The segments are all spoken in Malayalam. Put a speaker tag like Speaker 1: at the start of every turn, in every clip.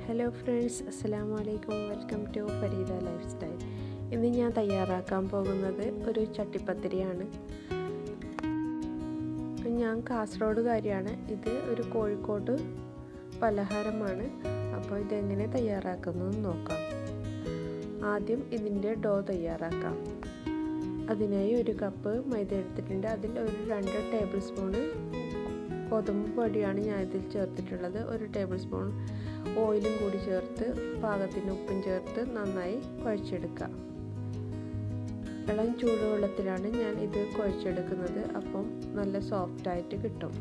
Speaker 1: ഹലോ ഫ്രണ്ട്സ് അസ്സലാമു അലൈക്കും welcome to Fareeda lifestyle ഇന്ന് ഞാൻ തയ്യാറാക്കാൻ പോകുന്നത് ഒരു ചട്ടിപ്പത്തിരിയാണ് ഞാൻ കാസർഗോഡുകാരിയാണ് ഇത് ഒരു കോഴിക്കോട് പലഹാരമാണ് അപ്പോൾ ഇതെങ്ങനെ തയ്യാറാക്കുന്നതെന്ന് നോക്കാം ആദ്യം ഇതിൻ്റെ ഡോ തയ്യാറാക്കാം അതിനായി ഒരു കപ്പ് മൈദ എടുത്തിട്ടുണ്ട് അതിൽ ഒരു രണ്ട് ടേബിൾ സ്പൂണ് ഗോതമ്പ് പൊടിയാണ് ഞാൻ ഇതിൽ ചേർത്തിട്ടുള്ളത് ഒരു ടേബിൾ സ്പൂൺ ഓയിലും കൂടി ചേർത്ത് പാകത്തിന് ഉപ്പും ചേർത്ത് നന്നായി കുഴച്ചെടുക്കുക ഇളം ചൂടുവെള്ളത്തിലാണ് ഞാൻ ഇത് കുഴച്ചെടുക്കുന്നത് അപ്പം നല്ല സോഫ്റ്റായിട്ട് കിട്ടും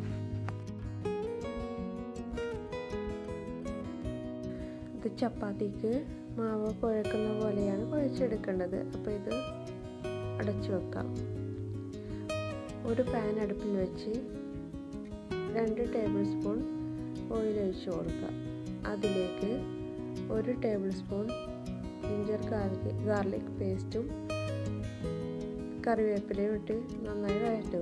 Speaker 1: ഇത് ചപ്പാത്തിക്ക് മാവ് കുഴക്കുന്ന പോലെയാണ് കുഴച്ചെടുക്കേണ്ടത് അപ്പോൾ ഇത് അടച്ചു വെക്കാം ഒരു പാൻ അടുപ്പിൽ വെച്ച് രണ്ട് ടേബിൾ സ്പൂൺ ഓയിൽ ഒഴിച്ച് കൊടുക്കുക അതിലേക്ക് ഒരു tablespoon ginger garlic garlic പേസ്റ്റും കറിവേപ്പിലയും ഇട്ട് നന്നായി വഴറ്റുക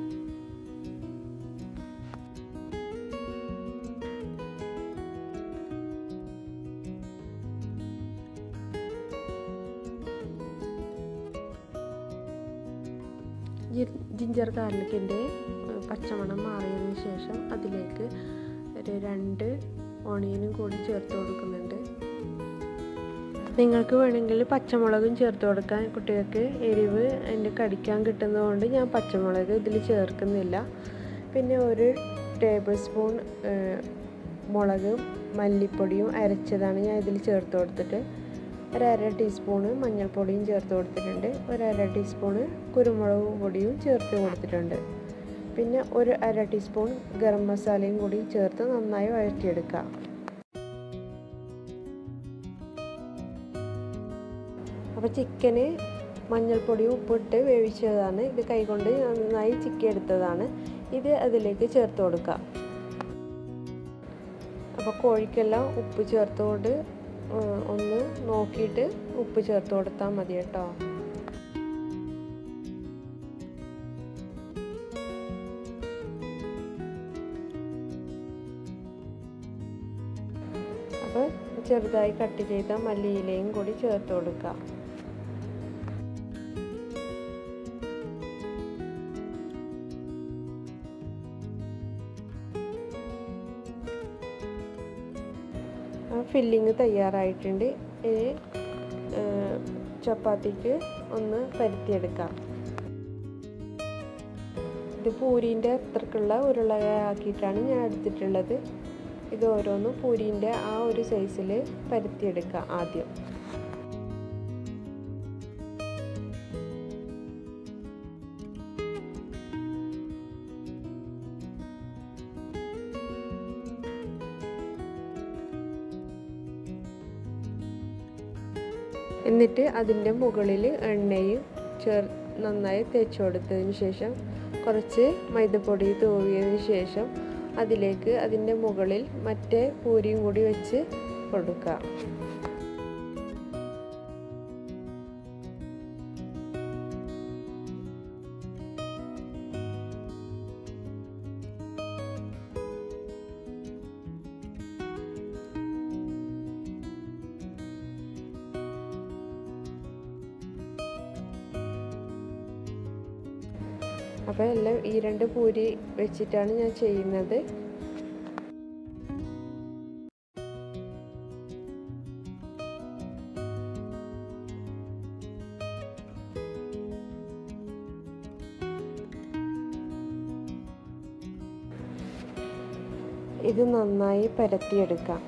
Speaker 1: ജിഞ്ചർ ഗാർലിക്കിൻ്റെ പച്ചമണം മാറിയതിന് ശേഷം അതിലേക്ക് ഒരു രണ്ട് ഓണിയനും കൂടി ചേർത്ത് കൊടുക്കുന്നുണ്ട് നിങ്ങൾക്ക് വേണമെങ്കിൽ പച്ചമുളകും ചേർത്ത് കൊടുക്കാൻ കുട്ടികൾക്ക് എരിവ് എൻ്റെ കടിക്കാൻ കിട്ടുന്നതുകൊണ്ട് ഞാൻ പച്ചമുളക് ഇതിൽ ചേർക്കുന്നില്ല പിന്നെ ഒരു ടേബിൾ സ്പൂൺ മുളക് മല്ലിപ്പൊടിയും അരച്ചതാണ് ഞാൻ ഇതിൽ ചേർത്ത് കൊടുത്തിട്ട് ഒരര ടീസ്പൂണ് മഞ്ഞൾപ്പൊടിയും ചേർത്ത് കൊടുത്തിട്ടുണ്ട് ഒരര ടീസ്പൂണ് കുരുമുളക് പൊടിയും ചേർത്ത് കൊടുത്തിട്ടുണ്ട് പിന്നെ ഒരു അര ടീസ്പൂൺ ഗരം മസാലയും കൂടി ചേർത്ത് നന്നായി വഴറ്റിയെടുക്കുക അപ്പോൾ ചിക്കന് മഞ്ഞൾപ്പൊടിയും ഉപ്പിട്ട് വേവിച്ചതാണ് ഇത് കൈകൊണ്ട് നന്നായി ചിക്കി എടുത്തതാണ് ഇത് അതിലേക്ക് ചേർത്ത് കൊടുക്കുക അപ്പോൾ കോഴിക്കെല്ലാം ഉപ്പ് ചേർത്തുകൊണ്ട് ഒന്ന് നോക്കിയിട്ട് ഉപ്പ് ചേർത്ത് കൊടുത്താൽ മതി കേട്ടോ അപ്പോൾ ചെറുതായി കട്ട് ചെയ്ത മല്ലിയിലയും കൂടി ചേർത്ത് കൊടുക്കുക ഫില്ലിങ് തയ്യാറായിട്ടുണ്ട് ഇനി ചപ്പാത്തിക്ക് ഒന്ന് പരുത്തിയെടുക്കാം ഇത് പൂരീൻ്റെ അത്രക്കുള്ള ഉരുളയാക്കിയിട്ടാണ് ഞാൻ എടുത്തിട്ടുള്ളത് ഇത് ഓരോന്നും പൂരീൻ്റെ ആ ഒരു സൈസിൽ പരുത്തിയെടുക്കുക ആദ്യം എന്നിട്ട് അതിൻ്റെ മുകളിൽ എണ്ണയും ചേർ നന്നായി തേച്ച് കൊടുത്തതിന് ശേഷം കുറച്ച് മൈദപ്പൊടി തൂവിയതിന് ശേഷം അതിലേക്ക് അതിൻ്റെ മുകളിൽ മറ്റേ പൂരിയും കൂടി വെച്ച് കൊടുക്കുക അപ്പോൾ എല്ലാം ഈ രണ്ട് പൂരി വെച്ചിട്ടാണ് ഞാൻ ചെയ്യുന്നത് ഇത് നന്നായി പരത്തിയെടുക്കാം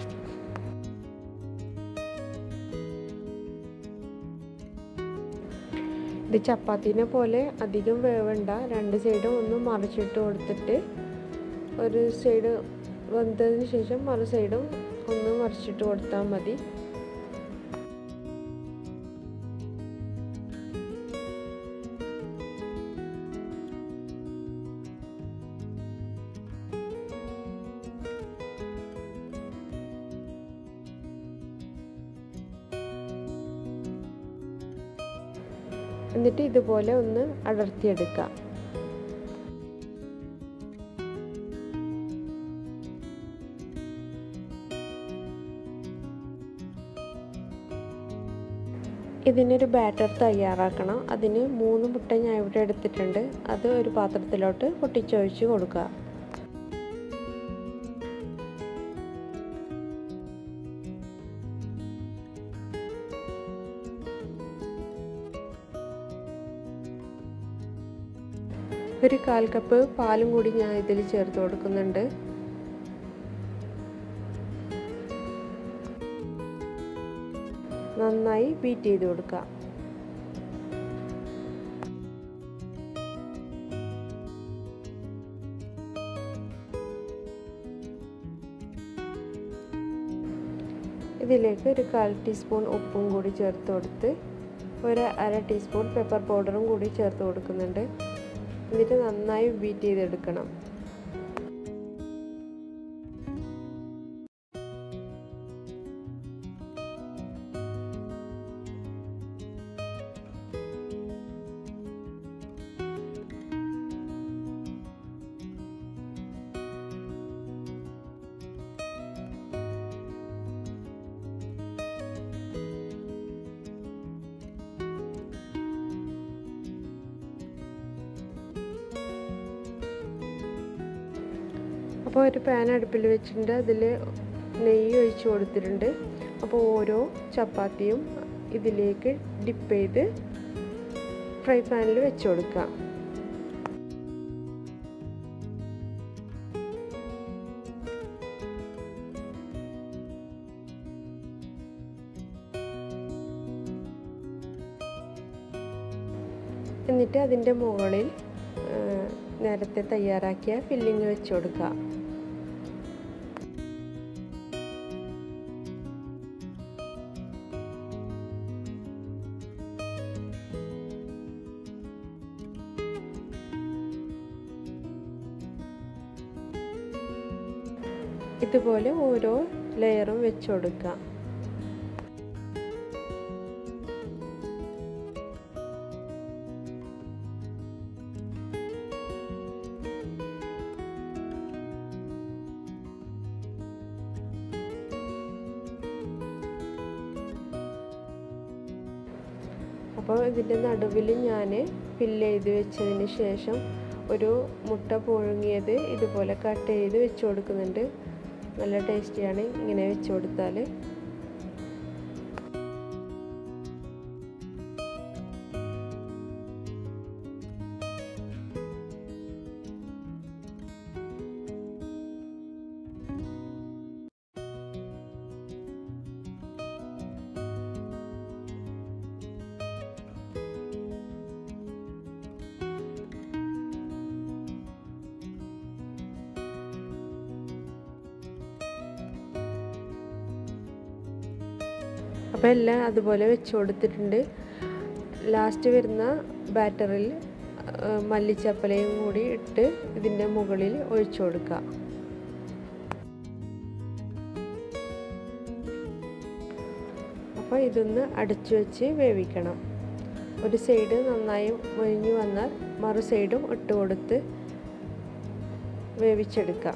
Speaker 1: ഇത് ചപ്പാത്തിനെ പോലെ അധികം വേവണ്ട രണ്ട് സൈഡും ഒന്ന് മറിച്ചിട്ട് കൊടുത്തിട്ട് ഒരു സൈഡ് വെന്തതിന് ശേഷം മറു സൈഡും ഒന്ന് മറിച്ചിട്ട് കൊടുത്താൽ മതി എന്നിട്ട് ഇതുപോലെ ഒന്ന് അടർത്തിയെടുക്കുക ഇതിനൊരു ബാറ്റർ തയ്യാറാക്കണം അതിന് മൂന്ന് മുട്ട ഞാൻ ഇവിടെ എടുത്തിട്ടുണ്ട് അത് ഒരു പാത്രത്തിലോട്ട് പൊട്ടിച്ചൊഴിച്ച് കൊടുക്കുക ഒരു കാൽ കപ്പ് പാലും കൂടി ഞാൻ ഇതിൽ ചേർത്ത് കൊടുക്കുന്നുണ്ട് നന്നായി ബീറ്റ് ചെയ്ത് കൊടുക്കുക ഇതിലേക്ക് ഒരു കാൽ ടീസ്പൂൺ ഉപ്പും കൂടി ചേർത്ത് കൊടുത്ത് ഒരു അര ടീസ്പൂൺ പെപ്പർ പൗഡറും കൂടി ചേർത്ത് കൊടുക്കുന്നുണ്ട് എന്നിട്ട് നന്നായി ബീറ്റ് ചെയ്തെടുക്കണം അപ്പോൾ ഒരു പാൻ അടുപ്പിൽ വെച്ചിട്ടുണ്ട് അതിൽ നെയ്യ് ഒഴിച്ച് കൊടുത്തിട്ടുണ്ട് അപ്പോൾ ഓരോ ചപ്പാത്തിയും ഇതിലേക്ക് ഡിപ്പ് ചെയ്ത് ഫ്രൈ പാനിൽ വെച്ച് കൊടുക്കുക എന്നിട്ട് അതിൻ്റെ മുകളിൽ നേരത്തെ തയ്യാറാക്കിയ ഫില്ലിങ് വെച്ച് കൊടുക്കുക ഇതുപോലെ ഓരോ ലെയറും വെച്ച് കൊടുക്കുക അപ്പോൾ ഇതിൻ്റെ നടുവിൽ ഞാൻ ഫില്ല് ചെയ്ത് വെച്ചതിന് ശേഷം ഒരു മുട്ട പുഴുങ്ങിയത് ഇതുപോലെ കട്ട് ചെയ്ത് വെച്ച് കൊടുക്കുന്നുണ്ട് നല്ല ടേസ്റ്റിയാണ് ഇങ്ങനെ വെച്ച് കൊടുത്താൽ അപ്പോൾ എല്ലാം അതുപോലെ വെച്ച് കൊടുത്തിട്ടുണ്ട് ലാസ്റ്റ് വരുന്ന ബാറ്ററിൽ മല്ലിച്ചപ്പലയും കൂടി ഇട്ട് ഇതിൻ്റെ മുകളിൽ ഒഴിച്ചു കൊടുക്കുക അപ്പോൾ ഇതൊന്ന് അടച്ചു വെച്ച് വേവിക്കണം ഒരു സൈഡ് നന്നായി മൊഴിഞ്ഞു വന്നാൽ മറു സൈഡും ഇട്ട് കൊടുത്ത് വേവിച്ചെടുക്കാം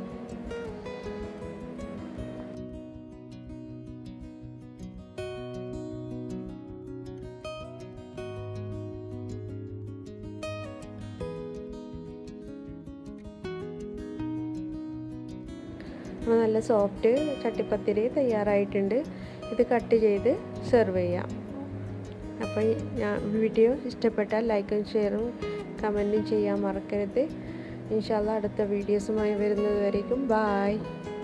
Speaker 1: അപ്പോൾ നല്ല സോഫ്റ്റ് ചട്ടിപ്പത്തിരി തയ്യാറായിട്ടുണ്ട് ഇത് കട്ട് ചെയ്ത് സെർവ് ചെയ്യാം അപ്പോൾ ഞാൻ വീഡിയോ ഇഷ്ടപ്പെട്ടാൽ ലൈക്കും ഷെയറും കമൻറ്റും ചെയ്യാൻ മറക്കരുത് ഇൻഷാല്ല അടുത്ത വീഡിയോസുമായി വരുന്നത് വരേക്കും ബായ്